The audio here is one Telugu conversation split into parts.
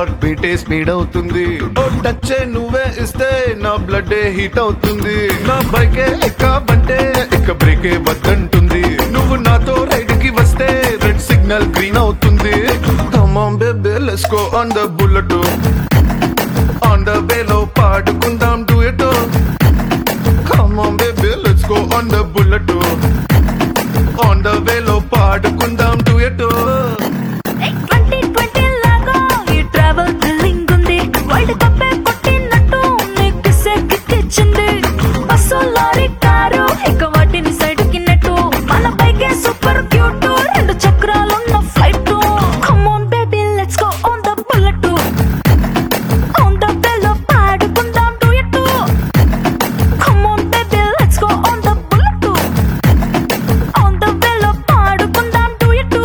హార్ట్ బీటే స్పీడ్ అవుతుంది ఓ టచ్ నువ్వే ఇస్తే నా బ్లడ్ హీట్ అవుతుంది నా బైకే ఎక్కబంటే ఇక బ్రేకే వద్దంటుంది నువ్వు నాతో రైడ్ కి వస్తే రెడ్ సిగ్నల్ గ్రీన్ అవుతుంది come on baby let's go on the bullet on the వేలో పాడుకుందాం duet come on baby let's go on the bullet on the వేలో పాడుకుందాం డూయట్ ట్వంటీ ట్వంటీ లాగా ఈ ట్రావెల్ థ్రిల్లింగ్ ఉంది వరల్డ్ కప్ కొట్టినట్టు నీకు కిక్కిచ్చింది బస్సు లారీ కారు ఇక వాటిని సైడ్ కిన్నట్టు మన బైకే సూపర్ క్యూట్ రెండు చక్రాలున్న flight come on baby let's go on the bullet on the వేలో పాడుకుందాం duet come on baby let's go on the bullet on the వేలో పాడుకుందాం డూయట్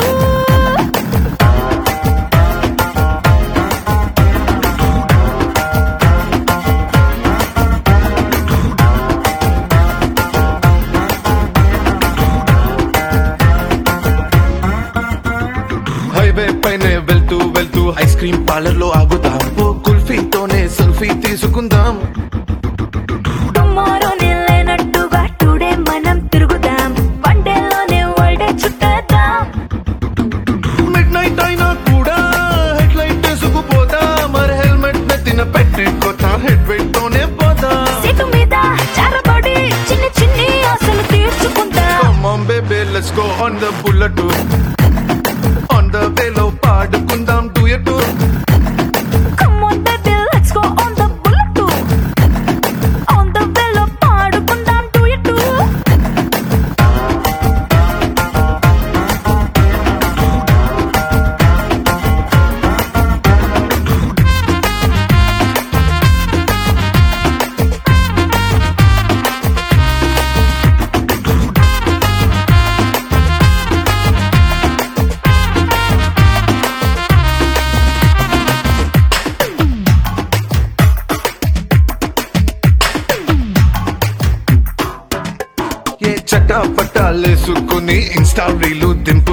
హైవే పైనే వెళ్తూ వెళ్తూ ఐస్ క్రీమ్ పార్లర్ లో ఆగుదాం ఓ కుల్ఫీతోనే సెల్ఫీ తీసుకుందాం టుమారో లేనట్టుగా టుడే మనం తిరుగుదాం వన్ డేలోనే వరల్డ్ చుట్టేద్దాం మిడ్ నైట్ అయినా కూడా హెడ్ లైట్ వేసుకుపోదా మరి హెల్మెట్ నెత్తిన పెట్టుకోతా హెడ్ వెయిట్ తోనే పోదా సీటు మీద చారబడి చిన్ని చిన్ని ఆశలు తీర్చుకుందాం Come on baby let's go on the bullet on the వేలో పాడుకుందాం duet come on baby let's go on the bullet on the వేలో పాడుకుందాం డూయట్ ఏ చట్టా పట్టాలేసుకుని ఇన్స్టా రీలు దింపు